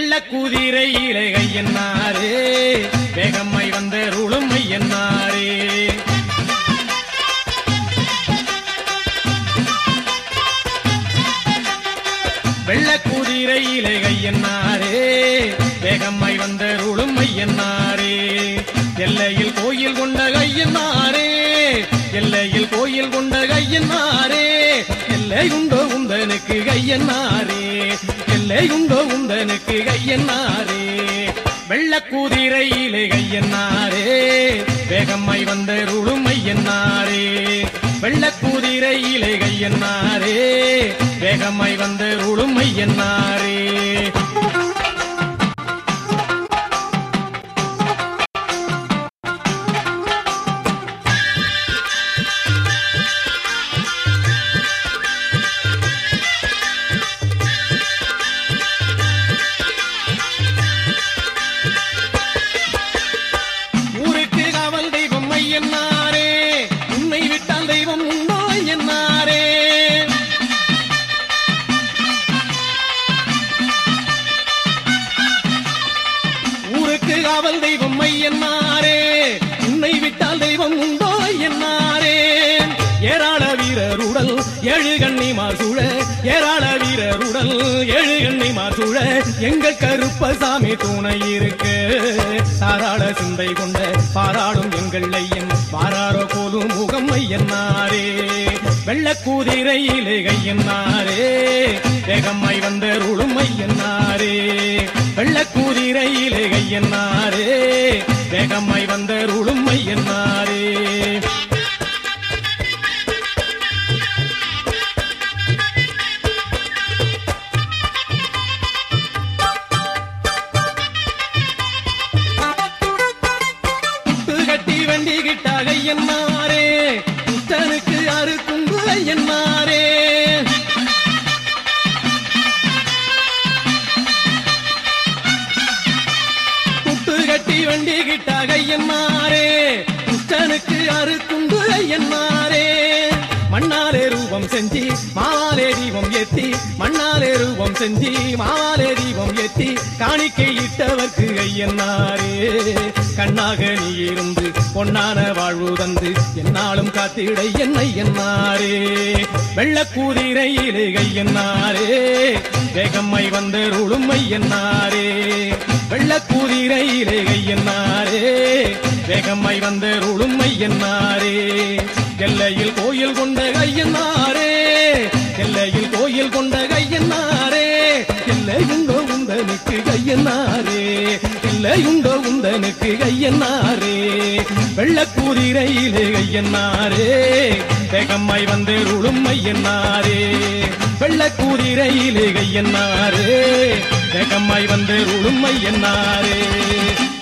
வெள்ள குதிரையிலே கையன்னாரே வேகம்மை வந்த ருளும் ஐயன்னாரே வெள்ள குதிரையிலே கையன்னாரே வேகம்மை வந்த ருளும் ஐயன்னாரே எல்லையில் கோயில் கொண்ட கையன்னாரே எல்லையில் கோயில் கொண்ட கையன்னாரே எல்லை உண்டோ உந்தனுக்கு கையன்னாரே எல்லை உண்டோ உந்தனுக்கு கையன்னாரே வெள்ள குதிரையிலே கையன்னாரே வேகம்மை வந்த ருளும் ஐயன்னாரே வெள்ள குதிரையிலே கையன்னாரே வேகம்மை வந்த ருளும் ஐயன்னாரே ஊருக்கு காவல் தெய்வம் ஐயன்னாரே உன்னை விட்டால் தெய்வம் உண்டோ ஐயன்னாரே ஊருக்கு காவல் தெய்வம் ஐயன்னாரே உன்னை விட்டால் தெய்வம் உண்டோ ஐயன்னாரே ஏராள வீரருடல் ஏழு கண்ணி மாசூழ ஏராள வீரருடல் ஏழு கண்ணி மாசூழ எங்கள் கருப்பசாமி துணை இருக்கு தாராள சிந்தை கொண்ட பாராடும் எங்கள் ஐயன் பாராரோ போலும் முகம் ஐயன்னாரே வெள்ள குதிரையிலே கையன்னாரே வேகம்மை வந்த ருளும் ஐயன்னாரே வெள்ள குதிரையிலே கையன்னாரே வேகம்மை வந்த ருளும் ஐயன்னாரே குட்டு கட்டி வண்டி கிட்டாக ஐயன்னாரே குட்டனுக்கு அரு குண்டு ஐயன்னாரே குட்டு கட்டி வண்டி கிட்டாக ஐயன்னாரே குட்டனுக்கு அரு குண்டு ஐயன்னாரே மண்ணாலே ரூபம் செஞ்சி மாவாலே தீபம் ஏத்தி மண்ணாலே ரூபம் செஞ்சி மாவாலே தீபம் ஏத்தி காணிக்கை இட்டவர்க்கு ஐயன்னாரே கண்ணாக நீ இருந்து பொன்னான வாழ்வு தந்து என்னாலும் காத்திட என்னை என்னாரே வெள்ள கூதிரையிலே கையன்னாரே வேகம்மை வந்த ருளுமை என்னாரே வெள்ள கூதிரையிலே கையன்னாரே வேகம்மை வந்த ருளுமை என்னாரே எல்லையில் கோயில் கொண்ட கையன்னாரே எல்லையில் கோயில் கொண்ட கையன்னாரே எல்லை உண்டோ உந்தனுக்கு கையன்னாரே எல்லை உண்டோ உந்தனுக்கு கையன்னாரே வெள்ளக்கூதிரையிலே கையன்னாரே வேகம்மை வந்து ருளும் ஐயன்னாரே வெள்ளக்கூதிரையிலே கையன்னாரே வேகம்மை வந்து ருளும் ஐயன்னாரே